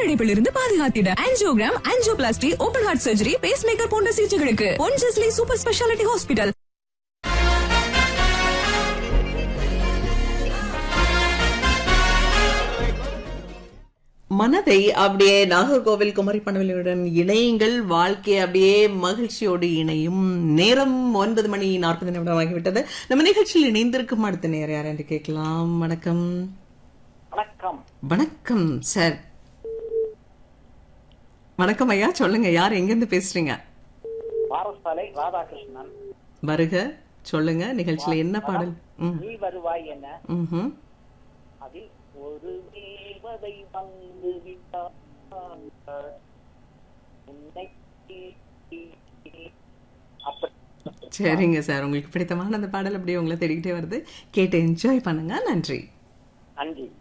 மாரடைப்பில் இருந்து பாதுகாத்திட angiogram angioplasty open heart surgery pacemaker போன்ற சிகிச்சைகளுக்கு பொன்ஜஸ்லி சூப்பர் ஸ்பெஷாலிட்டி ஹாஸ்பிட்டல் மனதை அப்படியே நாகர்கோவில் குமரி பணவலியுடன் இணையுங்கள் வாழ்க்கை அப்படியே மகிழ்ச்சியோடு இணையும் நேரம் ஒன்பது மணி நாற்பது நிமிடம் ஆகிவிட்டது நம்ம நிகழ்ச்சியில் இணைந்திருக்கும் அடுத்த நேரம் யார் என்று கேட்கலாம் வணக்கம் வணக்கம் வணக்கம் சார் வணக்கம் ஐயா சொல்லுங்க யார் எங்கிருந்து பேசுறீங்க பாரசாலை ராதாகிருஷ்ணன் வருக சொல்லுங்க நிகழ்ச்சியில என்ன பாடல் ம் நீ வருவாய் என ம்ஹும். அதில் ஒரு தேவதை வந்து விட்டார் உன்னை அப்படி சரிங்க சார் உங்களுக்கு பிடித்தமான அந்த பாடல் அப்படியே உங்களை தேடிக்கிட்டே வருது கேட்டு என்ஜாய் பண்ணுங்க நன்றி நன்றி